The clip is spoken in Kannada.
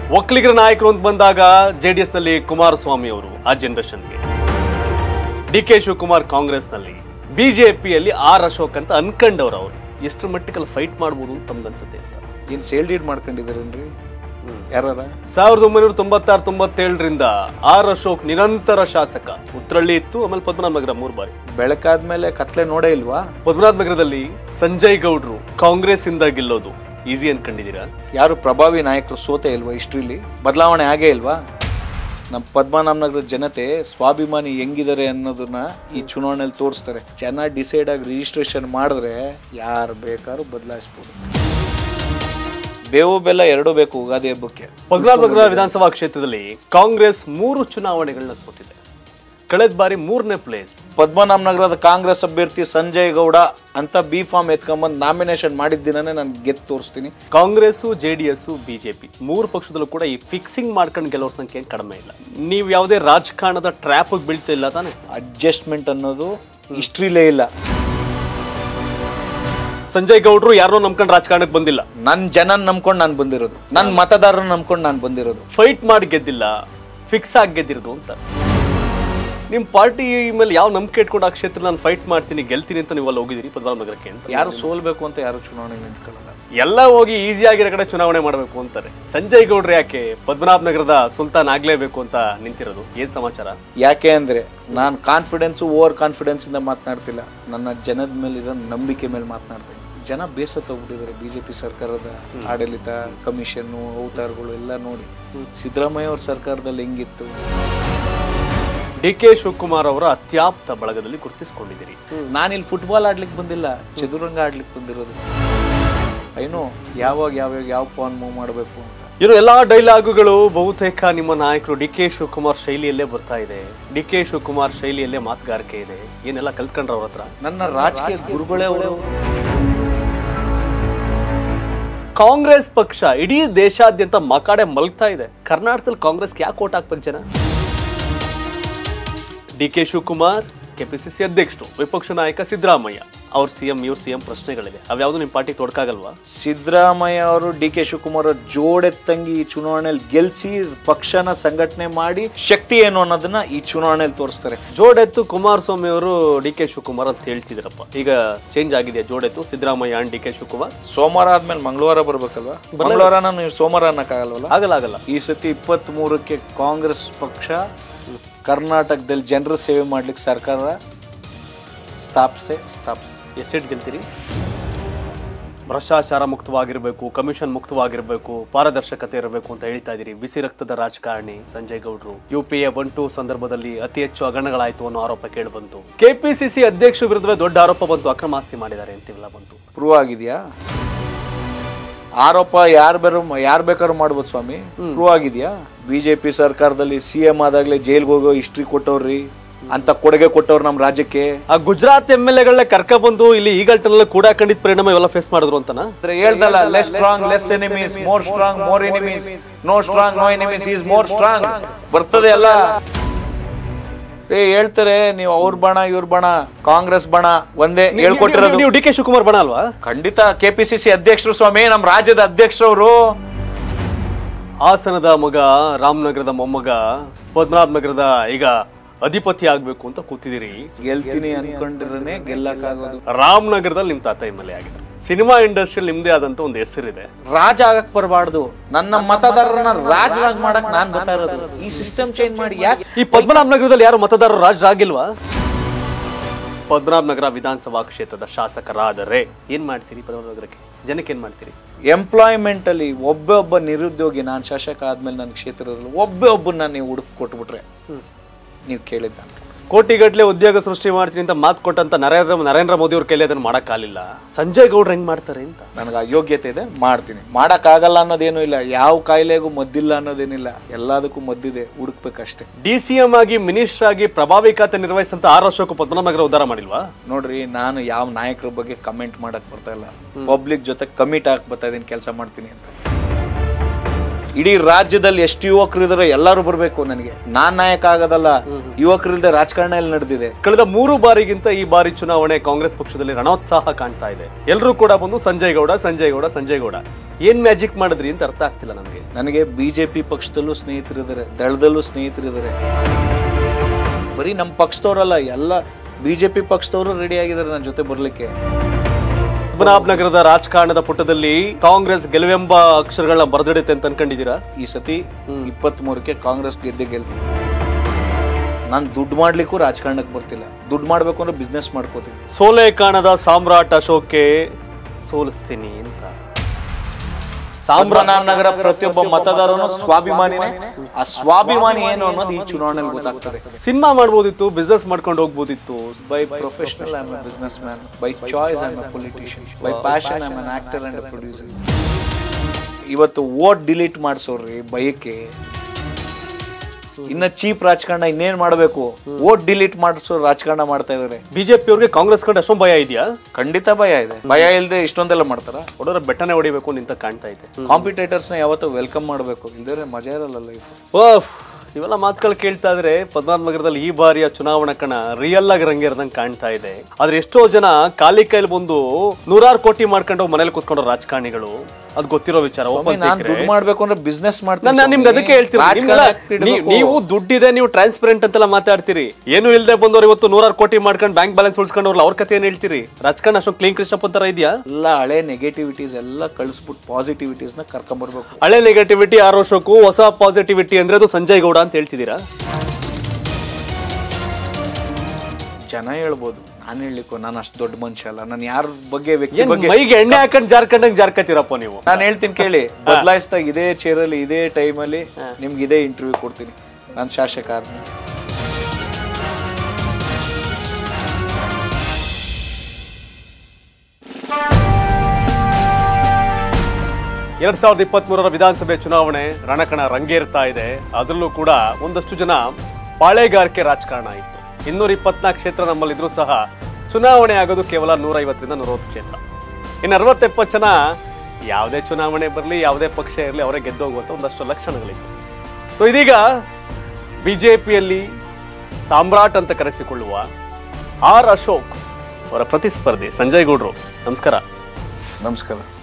ಒಕ್ಕಲಿಗರ ನಾಯಕರು ಅಂತ ಬಂದಾಗ ಜೆ ಡಿ ನಲ್ಲಿ ಕುಮಾರಸ್ವಾಮಿ ಅವರು ಆ ಜನರೇಷನ್ಗೆ ಡಿ ಕೆ ಶಿವಕುಮಾರ್ ಕಾಂಗ್ರೆಸ್ನಲ್ಲಿ ಬಿಜೆಪಿಯಲ್ಲಿ ಆರ್ ಅಶೋಕ್ ಅಂತ ಅನ್ಕೊಂಡವ್ರು ಅವರು ಎಷ್ಟರ ಮಟ್ಟಿಗೆ ಫೈಟ್ ಮಾಡ್ಬೋದು ಅಂತ ತಮ್ಗನ್ಸುತ್ತೆ ಅಂತ ಏನ್ ಸೇಲ್ ಡೀಡ್ ಮಾಡ್ಕೊಂಡಿದಾರೇನ್ರಿ ಯಾರಾರ ಸಾವಿರದ ಒಂಬೈನೂರ ತೊಂಬತ್ತಾರು ತೊಂಬತ್ತೇಳರಿಂದ ಆರ್ ಅಶೋಕ್ ನಿರಂತರ ಶಾಸಕ ಉತ್ರಳ್ಳಿ ಇತ್ತು ಆಮೇಲೆ ಪದ್ಮನಾಭ ನಗರ ಮೂರು ಬಾರಿ ಬೆಳಕಾದ್ಮೇಲೆ ಕತ್ಲೆ ನೋಡೇ ಇಲ್ವಾ ಪದ್ಮನಾಭ ನಗರದಲ್ಲಿ ಸಂಜಯ್ ಗೌಡ್ರು ಕಾಂಗ್ರೆಸ್ ಇಂದ ಗೆಲ್ಲೋದು ಈಸಿ ಅನ್ಕೊಂಡಿದ್ದೀರಾ ಯಾರು ಪ್ರಭಾವಿ ನಾಯಕರು ಸೋತೆ ಇಲ್ವಾ ಹಿಸ್ಟ್ರಿಲಿ ಬದಲಾವಣೆ ಆಗೇ ಇಲ್ವಾ ನಮ್ಮ ಪದ್ಮನಾಭನಗರದ ಜನತೆ ಸ್ವಾಭಿಮಾನಿ ಹೆಂಗಿದ್ದಾರೆ ಅನ್ನೋದನ್ನ ಈ ಚುನಾವಣೆಯಲ್ಲಿ ತೋರಿಸ್ತಾರೆ ಜನ ಡಿಸೈಡ್ ಆಗಿ ರಿಜಿಸ್ಟ್ರೇಷನ್ ಮಾಡಿದ್ರೆ ಯಾರು ಬೇಕಾದ್ರೂ ಬದಲಾಯಿಸ್ಬೋದು ಬೇವು ಬೆಲ್ಲ ಎರಡೂ ಬೇಕು ಉಗಾದಿ ಹಬ್ಬಕ್ಕೆ ಪದ್ಮನಾಭ ನಗರ ವಿಧಾನಸಭಾ ಕ್ಷೇತ್ರದಲ್ಲಿ ಕಾಂಗ್ರೆಸ್ ಮೂರು ಚುನಾವಣೆಗಳನ್ನ ಸೋತಿದೆ ಕಳೆದ ಬಾರಿ ಮೂರನೇ ಪ್ಲೇಸ್ ಪದ್ಮನಾಭನಗರದ ಕಾಂಗ್ರೆಸ್ ಅಭ್ಯರ್ಥಿ ಸಂಜಯ್ ಗೌಡ ಅಂತ ಬಿ ಫಾರ್ಮ್ ಎತ್ಕೊಂಬಂದು ನಾಮಿನೇಷನ್ ಮಾಡಿದ್ದಿನೇ ನಾನು ಗೆದ್ದು ತೋರಿಸ್ತೀನಿ ಕಾಂಗ್ರೆಸ್ ಜೆಡಿಎಸ್ ಬಿಜೆಪಿ ಮೂರು ಪಕ್ಷದಲ್ಲೂ ಕೂಡ ಈ ಫಿಕ್ಸಿಂಗ್ ಮಾಡ್ಕೊಂಡು ಗೆಲ್ಲೋರ್ ಸಂಖ್ಯೆ ಏನ್ ಕಡಿಮೆ ಇಲ್ಲ ನೀವು ಯಾವುದೇ ರಾಜಕಾರಣದ ಟ್ರ್ಯಾಪ್ ಬೀಳ್ತಿಲ್ಲ ತಾನೆ ಅಡ್ಜಸ್ಟ್ಮೆಂಟ್ ಅನ್ನೋದು ಹಿಸ್ಟ್ರಿಲೇ ಇಲ್ಲ ಸಂಜಯ್ ಗೌಡ್ರು ಯಾರನ್ನೋ ನಂಬ್ಕೊಂಡು ರಾಜಕಾರಣಕ್ಕೆ ಬಂದಿಲ್ಲ ನನ್ನ ಜನನ್ ನಂಬ್ಕೊಂಡು ನಾನು ಬಂದಿರೋದು ನನ್ನ ಮತದಾರನ ನಂಬ್ಕೊಂಡು ನಾನು ಬಂದಿರೋದು ಫೈಟ್ ಮಾಡಿ ಗೆದ್ದಿಲ್ಲ ಫಿಕ್ಸ್ ಆಗಿ ಗೆದ್ದಿರೋದು ಅಂತ ನಿಮ್ ಪಾರ್ಟಿ ಮೇಲೆ ಯಾವ ನಂಬಿಕೆ ಇಟ್ಕೊಂಡು ಆ ಕ್ಷೇತ್ರ ನಾನು ಫೈಟ್ ಮಾಡ್ತೀನಿ ಗೆಲ್ತೀನಿ ಅಂತ ನೀವು ಅಲ್ಲಿ ಹೋಗಿದ್ದೀರಿ ಪದ್ಮನಾಭ ನಗರಕ್ಕೆ ಅಂತ ಯಾರು ಸೋಲ್ಬೇಕು ಅಂತ ಯಾರು ಚುನಾವಣೆ ನಿಂತ್ಕೊಳ್ಳಲ್ಲ ಎಲ್ಲ ಹೋಗಿ ಈಸಿ ಆಗಿರೋ ಕಡೆ ಚುನಾವಣೆ ಮಾಡಬೇಕು ಅಂತಾರೆ ಸಂಜಯ್ ಗೌಡ್ರು ಯಾಕೆ ಪದ್ಮನಾಭ ನಗರದ ಸುಲ್ತಾನ್ ಆಗ್ಲೇಬೇಕು ಅಂತ ನಿಂತಿರೋದು ಏನ್ ಸಮಾಚಾರ ಯಾಕೆ ಅಂದ್ರೆ ನಾನು ಕಾನ್ಫಿಡೆನ್ಸ್ ಓವರ್ ಕಾನ್ಫಿಡೆನ್ಸ್ ಇಂದ ಮಾತನಾಡ್ತಿಲ್ಲ ನನ್ನ ಜನದ ಮೇಲೆ ಇರೋ ನಂಬಿಕೆ ಮೇಲೆ ಮಾತನಾಡ್ತೀನಿ ಜನ ಬೇಸತ್ತ ಹೋಗ್ಬಿಟ್ಟಿದ್ದಾರೆ ಬಿಜೆಪಿ ಸರ್ಕಾರದ ಆಡಳಿತ ಕಮಿಷನ್ನು ಅವತಾರಗಳು ಎಲ್ಲ ನೋಡಿ ಸಿದ್ದರಾಮಯ್ಯ ಅವ್ರ ಸರ್ಕಾರದಲ್ಲಿ ಹೆಂಗಿತ್ತು ಡಿ ಕೆ ಶಿವಕುಮಾರ್ ಅವರ ಅತ್ಯಾಪ್ತ ಬಳಗದಲ್ಲಿ ಗುರುತಿಸಿಕೊಂಡಿದ್ದೀರಿ ನಾನಿಲ್ಲಿ ಫುಟ್ಬಾಲ್ ಆಡ್ಲಿಕ್ಕೆ ಬಂದಿಲ್ಲ ಚದುರಂಗ ಆಡ್ಲಿಕ್ಕೆ ಬಂದಿರೋದು ಐನೋ ಯಾವಾಗ ಯಾವಾಗ ಯಾವ ಪಾನ್ ಮೂವ್ ಮಾಡಬೇಕು ಅಂತ ಇನ್ನು ಎಲ್ಲಾ ಡೈಲಾಗುಗಳು ಬಹುತೇಕ ನಿಮ್ಮ ನಾಯಕರು ಡಿ ಕೆ ಶಿವಕುಮಾರ್ ಶೈಲಿಯಲ್ಲೇ ಬರ್ತಾ ಇದೆ ಡಿ ಕೆ ಶಿವಕುಮಾರ್ ಶೈಲಿಯಲ್ಲೇ ಮಾತುಗಾರಿಕೆ ಇದೆ ಏನೆಲ್ಲ ಕಲ್ತ್ಕೊಂಡ್ರ ಅವ್ರ ಹತ್ರ ನನ್ನ ರಾಜಕೀಯ ಗುರುಗಳೇ ಅವರು ಕಾಂಗ್ರೆಸ್ ಪಕ್ಷ ಇಡೀ ದೇಶಾದ್ಯಂತ ಮಕಾಡೆ ಮಲ್ಗ್ತಾ ಇದೆ ಕರ್ನಾಟಕದಲ್ಲಿ ಕಾಂಗ್ರೆಸ್ಗೆ ಯಾಕೆ ಓಟ್ ಹಾಕ್ಬೇಕು ಜನ ಡಿ ಕೆ ಶಿವಕುಮಾರ್ ಕೆಪಿಸಿಸಿ ಅಧ್ಯಕ್ಷರು ವಿಪಕ್ಷ ನಾಯಕ ಸಿದ್ದರಾಮಯ್ಯ ಅವ್ರ ಸಿಎಂ ಇವ್ರ ಸಿಎಂ ಪ್ರಶ್ನೆಗಳಿದೆ ಅವ್ಯಾವುದು ನಿಮ್ಮ ಪಾರ್ಟಿ ತೊಡಕಾಗಲ್ವಾ ಸಿದ್ದರಾಮಯ್ಯ ಅವರು ಡಿ ಕೆ ಶಿವಕುಮಾರ್ ಅವ್ರ ಜೋಡೆತ್ತಂಗಿ ಈ ಚುನಾವಣೆಯಲ್ಲಿ ಗೆಲ್ಸಿ ಪಕ್ಷನ ಸಂಘಟನೆ ಮಾಡಿ ಶಕ್ತಿ ಏನು ಅನ್ನೋದನ್ನ ಈ ಚುನಾವಣೆಯಲ್ಲಿ ತೋರಿಸ್ತಾರೆ ಜೋಡೆತ್ತು ಕುಮಾರಸ್ವಾಮಿ ಅವರು ಡಿ ಕೆ ಶಿವಕುಮಾರ್ ಅಂತ ಹೇಳ್ತಿದ್ರಪ್ಪ ಈಗ ಚೇಂಜ್ ಆಗಿದೆ ಜೋಡೆತ್ತು Siddaramaiah and D K Shivakumar ಸೋಮವಾರ ಆದ್ಮೇಲೆ ಮಂಗಳವಾರ ಬರ್ಬೇಕಲ್ವಾ ಮಂಗಳವಾರನ ನೀವು ಸೋಮವಾರ ಅನ್ನಕ್ಕಾಗಲ್ವಲ್ಲ ಆಗಲ್ಲ ಆಗಲ್ಲ ಈ ಸತಿ ಇಪ್ಪತ್ತ್ ಮೂರಕ್ಕೆ ಕಾಂಗ್ರೆಸ್ ಪಕ್ಷ ಕರ್ನಾಟಕದಲ್ಲಿ ಜನರ ಸೇವೆ ಮಾಡ್ಲಿಕ್ಕೆ ಸರ್ಕಾರ ಸ್ಥಾಪಿಸೆ ಸ್ಥಾಪಿಸಿ ಎಸ್ಟೇಟ್ ಗೆಲ್ತೀರಿ ಭ್ರಷ್ಟಾಚಾರ ಮುಕ್ತವಾಗಿರಬೇಕು ಕಮಿಷನ್ ಮುಕ್ತವಾಗಿರಬೇಕು ಪಾರದರ್ಶಕತೆ ಇರಬೇಕು ಅಂತ ಹೇಳ್ತಾ ಇದ್ದೀರಿ ಬಿಸಿ ರಕ್ತದ ರಾಜಕಾರಣಿ ಸಂಜಯ್ ಗೌಡ್ರು U P A one two ಸಂದರ್ಭದಲ್ಲಿ ಅತಿ ಹೆಚ್ಚು ಹಗರಣಗಳಾಯ್ತು ಅನ್ನೋ ಆರೋಪ ಕೇಳಿ ಬಂತು ಕೆಪಿಸಿಸಿ ಅಧ್ಯಕ್ಷ ವಿರುದ್ಧವೇ ದೊಡ್ಡ ಆರೋಪ ಬಂತು ಅಕ್ರಮ ಆಸ್ತಿ ಮಾಡಿದ್ದಾರೆ ಅಂತೆಲ್ಲ ಬಂತು ಪ್ರೂವ್ ಆಗಿದೆಯಾ ಆರೋಪ ಯಾರು ಬೇರು ಯಾರು ಬೇಕಾದ್ರೂ ಮಾಡ್ಬೋದು ಸ್ವಾಮಿ ಪ್ರೂವ್ ಆಗಿದೆಯಾ ಬಿಜೆಪಿ ಸರ್ಕಾರದಲ್ಲಿ ಸಿ ಎಂ ಆದಾಗ್ಲೇ ಜೈಲ್ಗೆ ಹೋಗೋ ಹಿಸ್ಟ್ರಿ ಕೊಟ್ಟವ್ರಿ ಅಂತ ಕೊಡುಗೆ ಕೊಟ್ಟವ್ರು ನಮ್ಮ ರಾಜ್ಯಕ್ಕೆ ಆ ಗುಜರಾತ್ ಎಂ ಎಲ್ ಎಗಳನ್ನ ಕರ್ಕ ಬಂದು ಇಲ್ಲಿ ಈಗಲ್ಟನಲ್ಲಿ ಕೂಡ ಕಂಡಿದ್ದ ಪರಿಣಾಮ ಇವೆಲ್ಲ ಫೇಸ್ ಮಾಡಿದ್ರು ಅಂತನಾ ಅಂದ್ರೆ ಹೇಳ್ದಲ್ಲ less strong less enemies more strong more enemies no strong no enemies is more strong ಬರ್ತದೆ ಅಲ್ಲ ಏ ಹೇಳ್ತಾರೆ ನೀವು ಅವ್ರ ಬಣ ಇವ್ರ ಬಣ ಕಾಂಗ್ರೆಸ್ ಬಣ ಒಂದೇ ಹೇಳ್ಕೊಟ್ಟಿರೋದು ನೀವು ಡಿ ಕೆ ಶಿವಕುಮಾರ್ ಬಣ ಅಲ್ವಾ ಖಂಡಿತ ಕೆಪಿಸಿಸಿ ಅಧ್ಯಕ್ಷರು ಸ್ವಾಮಿ ನಮ್ಮ ರಾಜ್ಯದ ಅಧ್ಯಕ್ಷರವರು ಹಾಸನದ ಮಗ ರಾಮನಗರದ ಮೊಮ್ಮಗ ಪದ್ಮನಾಭ ನಗರದ ಈಗ ಅಧಿಪತಿ ಆಗ್ಬೇಕು ಅಂತ ಕೂತಿದ್ದೀರಿ ಗೆಲ್ತೀನಿ ಅನ್ಕೊಂಡಿರನೆ ಗೆಲ್ಲಕ್ಕಾಗೋದು ರಾಮನಗರದಲ್ಲಿ ನಿಮ್ ತಾತ ಎಮ್ ಎಲ್ ಎ ಆಗಿದ್ದಾರೆ ಸಿನಿಮಾ ಇಂಡಸ್ಟ್ರಿಯಲ್ಲಿ ನಿಮ್ದೇ ಆದಂತ ಒಂದು ಹೆಸರಿದೆ ರಾಜ ಆಗಕ್ ಬರಬಾರ್ದು ನನ್ನ ಮತದಾರರನ್ನ ರಾಜರಾಜ್ ಮಾಡಕ್ ನಾನ್ ಬರ್ತಾ ಇರೋದು ಈ ಸಿಸ್ಟಮ್ ಚೇಂಜ್ ಮಾಡಿ ಯಾಕೆ ಈ ಪದ್ಮನಾಭ ನಗರದಲ್ಲಿ ಯಾರು ಮತದಾರರು ರಾಜರಾಗಿಲ್ವಾ ಪದ್ಮನಾಭ ನಗರ ವಿಧಾನಸಭಾ ಕ್ಷೇತ್ರದ ಶಾಸಕರಾದರೆ ಏನ್ ಮಾಡ್ತೀರಿ ಪದ್ಮನಾಭ ನಗರಕ್ಕೆ ಜನಕ್ಕೆ ಏನ್ ಮಾಡ್ತೀರಿ ಎಂಪ್ಲಾಯ್ಮೆಂಟ್ ಅಲ್ಲಿ ಒಬ್ಬ ಒಬ್ಬ ನಿರುದ್ಯೋಗಿ ನಾನು ಶಾಸಕ ಆದ್ಮೇಲೆ ನನ್ನ ಕ್ಷೇತ್ರದಲ್ಲಿ ಒಬ್ಬ ಒಬ್ಬನ ನೀವು ಹುಡುಕ್ ಕೊಟ್ಬಿಟ್ರೆ ನೀವು ಕೇಳಿದ್ದ ಕೋಟಿಗಟ್ಟಲೆ ಉದ್ಯೋಗ ಸೃಷ್ಟಿ ಮಾಡ್ತೀನಿ ಅಂತ ಮಾತು ಕೊಟ್ಟಂತ ನರೇಂದ್ರ ನರೇಂದ್ರ ಮೋದಿ ಅವ್ರ ಕೈಲಿ ಅದನ್ನ ಮಾಡಕ್ಕಾಗಲಿಲ್ಲ ಸಂಜಯ್ ಗೌಡ್ರು ಹೆಂಗ್ ಮಾಡ್ತಾರೆ ಅಂತ ನನಗೆ ಅಯೋಗ್ಯತೆ ಇದೆ ಮಾಡ್ತೀನಿ ಮಾಡಕ್ಕಾಗಲ್ಲ ಅನ್ನೋದೇನು ಇಲ್ಲ ಯಾವ ಕಾಯಿಲೆಗೂ ಮದ್ದಿಲ್ಲ ಅನ್ನೋದೇನಿಲ್ಲ ಎಲ್ಲದಕ್ಕೂ ಮದ್ದಿದೆ ಹುಡುಕ್ಬೇಕಷ್ಟೇ ಡಿ ಸಿ ಎಂ ಆಗಿ ಮಿನಿಸ್ಟರ್ ಆಗಿ ಪ್ರಭಾವಿ ಖಾತೆ ನಿರ್ವಹಿಸಂತ ಆರ್ ಅಶೋಕ್ ಪದ್ಮನಾಭ ನಗರ ಉದ್ಧಾರ ಮಾಡಿಲ್ವಾ ನೋಡ್ರಿ ನಾನು ಯಾವ ನಾಯಕರ ಬಗ್ಗೆ ಕಮೆಂಟ್ ಮಾಡಕ್ ಬರ್ತಾ ಇಲ್ಲ ಪಬ್ಲಿಕ್ ಜೊತೆ ಕಮಿಟ್ ಹಾಕ್ ಬರ್ತಾ ಇದೀನಿ ಕೆಲಸ ಮಾಡ್ತೀನಿ ಅಂತ ಇಡೀ ರಾಜ್ಯದಲ್ಲಿ ಎಷ್ಟು ಯುವಕರು ಇದಾರೆ ಎಲ್ಲರೂ ಬರ್ಬೇಕು ನನಗೆ ನಾನ್ ನಾಯಕ ಆಗೋದಲ್ಲ ಯುವಕರಿಲ್ದೆ ರಾಜಕಾರಣ ಎಲ್ಲಿ ನಡೆದಿದೆ ಕಳೆದ ಮೂರು ಬಾರಿಗಿಂತ ಈ ಬಾರಿ ಚುನಾವಣೆ ಕಾಂಗ್ರೆಸ್ ಪಕ್ಷದಲ್ಲಿ ರಣೋತ್ಸಾಹ ಕಾಣ್ತಾ ಇದೆ ಎಲ್ಲರೂ ಕೂಡ ಬಂದು ಸಂಜಯ್ ಗೌಡ ಸಂಜಯ್ ಗೌಡ ಸಂಜಯ್ ಗೌಡ ಏನ್ ಮ್ಯಾಜಿಕ್ ಮಾಡಿದ್ರಿ ಅಂತ ಅರ್ಥ ಆಗ್ತಿಲ್ಲ ನನಗೆ ನನಗೆ ಬಿಜೆಪಿ ಪಕ್ಷದಲ್ಲೂ ಸ್ನೇಹಿತರಿದ್ದಾರೆ ದಳದಲ್ಲೂ ಸ್ನೇಹಿತರಿದ್ದಾರೆ ಬರೀ ನಮ್ಮ ಪಕ್ಷದವರಲ್ಲ ಎಲ್ಲ ಬಿಜೆಪಿ ಪಕ್ಷದವರು ರೆಡಿ ಆಗಿದ್ದಾರೆ ನನ್ನ ಜೊತೆ ಬರ್ಲಿಕ್ಕೆ ಪದ್ಮನಾಭನಗರದ ರಾಜಕಾರಣದ ಪುಟದಲ್ಲಿ ಕಾಂಗ್ರೆಸ್ ಗೆಲುವೆಂಬ ಅಕ್ಷರಗಳನ್ನ ಬರೆದಿಡುತ್ತೆ ಅಂತ ಅನ್ಕೊಂಡಿದ್ದೀರಾ ಈ ಸತಿ ಇಪ್ಪತ್ತ್ ಮೂರಕ್ಕೆ ಕಾಂಗ್ರೆಸ್ ಗೆದ್ದೆ ಗೆಲ್ ನಾನು ದುಡ್ಡು ಮಾಡ್ಲಿಕ್ಕೂ ರಾಜಕಾರಣಕ್ಕೆ ಬರ್ತಿಲ್ಲ ದುಡ್ಡು ಮಾಡ್ಬೇಕು ಅಂದ್ರೆ ಬಿಸ್ನೆಸ್ ಮಾಡ್ಕೋತೀನಿ ಸೋಲೆ ಕಾಣದ ಸಾಮ್ರಾಟ್ ಅಶೋಕ್ಗೆ ಸೋಲಿಸ್ತೀನಿ ಅಂತ ಸಾಮ್ರಾಟ್ ರಾಮನಗರ ಪ್ರತಿಯೊಬ್ಬ ಮತದಾರನು ಸ್ವಾಭಿಮಾನಿನೇ ಆ ಸ್ವಾಭಿಮಾನಿ ಏನು ಅನ್ನೋದು ಈ ಚುನಾವಣೆಯಲ್ಲಿ ಗೊತ್ತಾಗ್ತದೆ ಸಿನಿಮಾ ಮಾಡ್ಬೋದಿತ್ತು ಬಿಸ್ನೆಸ್ ಮಾಡ್ಕೊಂಡು ಹೋಗ್ಬೋದಿತ್ತು by professional I A business man by choice I A politician by passion I an actor and producer ಇವತ್ತು ವೋಟ್ ಡಿಲೀಟ್ ಮಾಡಿಸೋರ್ರಿ ಬಯಕೆ ಇನ್ನ ಚೀಪ್ ರಾಜಕಾರಣ ಇನ್ನೇನ್ ಮಾಡಬೇಕು ವೋಟ್ ಡಿಲೀಟ್ ಮಾಡಿಸೋ ರಾಜಕಾರಣ ಮಾಡ್ತಾ ಇದಾರೆ ಬಿಜೆಪಿ ಅವ್ರಿಗೆ ಕಾಂಗ್ರೆಸ್ ಕಂಡು ಅಷ್ಟೊಂದು ಭಯ ಇದೆಯಾ ಖಂಡಿತ ಭಯ ಇದೆ ಭಯ ಇಲ್ಲದೆ ಇಷ್ಟೊಂದೆಲ್ಲ ಮಾಡ್ತಾರ ಹೊಡೋರ ಬೆಟ್ಟನೆ ಹೊಡಿಬೇಕು ನಿಂತ ಕಾಣ್ತಾ ಇದೆ ಕಾಂಪಿಟೇಟರ್ಸ್ ನ ಯಾವತ್ತೂ ವೆಲ್ಕಮ್ ಮಾಡಬೇಕು ಇಲ್ದ್ರೆ ಮಜಾ ಇರಲ್ಲ ಲೈಫ್ ಓಹ್ ಇವೆಲ್ಲ ಮಾತುಗಳು ಕೇಳ್ತಾ ಇದ್ರೆ ಪದ್ಮನಾಭ ನಗರದಲ್ಲಿ ಈ ಬಾರಿಯ ಚುನಾವಣಾ ಕಣ ರಿಯಲ್ ಆಗಿ ರಂಗೇರ್ದಂಗ್ ಕಾಣ್ತಾ ಇದೆ ಆದ್ರೆ ಎಷ್ಟೋ ಜನ ಖಾಲಿ ಕೈಲಿ ಬಂದು ನೂರಾರು ಕೋಟಿ ಮಾಡ್ಕೊಂಡು ಮನೇಲಿ ಕೂತ್ಕೊಂಡು ರಾಜಕಾರಣಿಗಳು ಅದ್ ಗೊತ್ತಿರೋ ವಿಚಾರ ಓಪನ್ ನಾನು ದುಡ್ಡು ಮಾಡ್ಬೇಕು ಅಂದ್ರೆ ಬಿಸ್ನೆಸ್ ನಾನು ಮಾಡ್ತೀನಿ ನಿಮ್ಗೆ ಅದಕ್ಕೆ ಹೇಳ್ತೀನಿ ರಾಜಕಾರಣ ನಿಮ್ಗೆಲ್ಲ active ನೀ- ಇಡ್ಬೇಕು. ನೀವು ದುಡ್ಡಿದೆ ನೀವು ಟ್ರಾನ್ಸ್ಪರೆಂಟ್ ಅಂತೆಲ್ಲ ಮಾತಾಡ್ತೀರಿ ಏನು ಇಲ್ಲದೆ ಬಂದವ್ರು ಇವತ್ತು ನೂರಾರು ಕೋಟಿ ಮಾಡ್ಕೊಂಡು ಬ್ಯಾಂಕ್ ಬ್ಯಾಲೆನ್ಸ್ ಉಳಿಸ್ಕೊಂಡವ್ರಲ್ಲ ಅವ್ರ ಕತೆ ಏನ್ ಹೇಳ್ತೀರಿ ರಾಜಕಾರಣ ಅಷ್ಟೊಂದು ಕ್ಲೀನ್ ಕೃಷ್ಣಪ್ಪ ತರ ಇದೆಯಾ ಎಲ್ಲ ಹಳೆ ನೆಗೆಟಿವಿಟೀಸ್ ಎಲ್ಲ ಕಳಿಸ್ಬಿಟ್ಟು ಪಾಸಿಟಿವಿಟೀಸ್ ನ ಕರ್ಕೊಂಬರ್ಬೇಕು ಹಳೆ ನೆಗೆಟಿವಿಟಿ ಆರೋಶಕ್ಕೂ ಹೊಸ ಪಾಸಿಟಿವಿಟಿ ಅಂದ್ರೆ ಅದು ಸಂಜಯ್ ಗೌಡ ಅಂತ ಹೇಳ್ತಿದ್ದೀರಾ ಜನ ಹೇಳ್ಬೋದು ನಾನು ಹೇಳಲಿಕ್ಕೂ ನಾನು ಅಷ್ಟು ದೊಡ್ಡ ಮನುಷ್ಯ ಅಲ್ಲ ನಾನು ಯಾರ ಬಗ್ಗೆ ವ್ಯಕ್ತಿ ಏನ್ ಬಗ್ಗೆ ಮೈಗೆ ಎಣ್ಣೆ ಹಾಕೊಂಡ್ ಜಾರ್ಕಂಡಂಗ್ ಜಾರ್ಕತ್ತೀರಪ್ಪ ನೀವು ನಾನು ಹೇಳ್ತೀನಿ ಕೇಳಿ ಬದಲಾಯಿಸ್ದಾಗ ಇದೇ ಚೇರಲ್ಲಿ ಇದೇ ಟೈಮಲ್ಲಿ ನಿಮ್ಗೆ ಇದೇ ಇಂಟರ್ವ್ಯೂ ಕೊಡ್ತೀನಿ ನಾನು ಶಾಸಕ ಆದ್ಮೇಲೆ ಎರಡ್ ಸಾವಿರದ ಇಪ್ಪತ್ತ್ ಮೂರರ ವಿಧಾನಸಭೆ ಚುನಾವಣೆ ರಣಕಣ ರಂಗೇರ್ತಾ ಇದೆ ಅದರಲ್ಲೂ ಕೂಡ ಒಂದಷ್ಟು ಜನ ಪಾಳೆಗಾರಿಕೆ ರಾಜಕಾರಣ ಇತ್ತು ಇನ್ನೂರ ಇಪ್ಪತ್ನಾಲ್ಕು ಕ್ಷೇತ್ರ ನಮ್ಮಲ್ಲಿದ್ರೂ ಸಹ ಚುನಾವಣೆ ಆಗೋದು ಕೇವಲ ನೂರ ಐವತ್ತರಿಂದ ನೂರವತ್ತು ಕ್ಷೇತ್ರ ಇನ್ನು ಅರವತ್ತೆಪ್ಪತ್ತು ಜನ ಯಾವುದೇ ಚುನಾವಣೆ ಬರಲಿ ಯಾವುದೇ ಪಕ್ಷ ಇರಲಿ ಅವರೇ ಗೆದ್ದೋಗುವಂಥ ಒಂದಷ್ಟು ಲಕ್ಷಣಗಳಿತ್ತು ಸೊ ಇದೀಗ ಬಿಜೆಪಿಯಲ್ಲಿ ಸಾಮ್ರಾಟ್ ಅಂತ ಕರೆಸಿಕೊಳ್ಳುವ ಆರ್ ಅಶೋಕ್ ಅವರ ಪ್ರತಿಸ್ಪರ್ಧಿ ಸಂಜಯ್ ಗೌಡ್ರು ನಮಸ್ಕಾರ ನಮಸ್ಕಾರ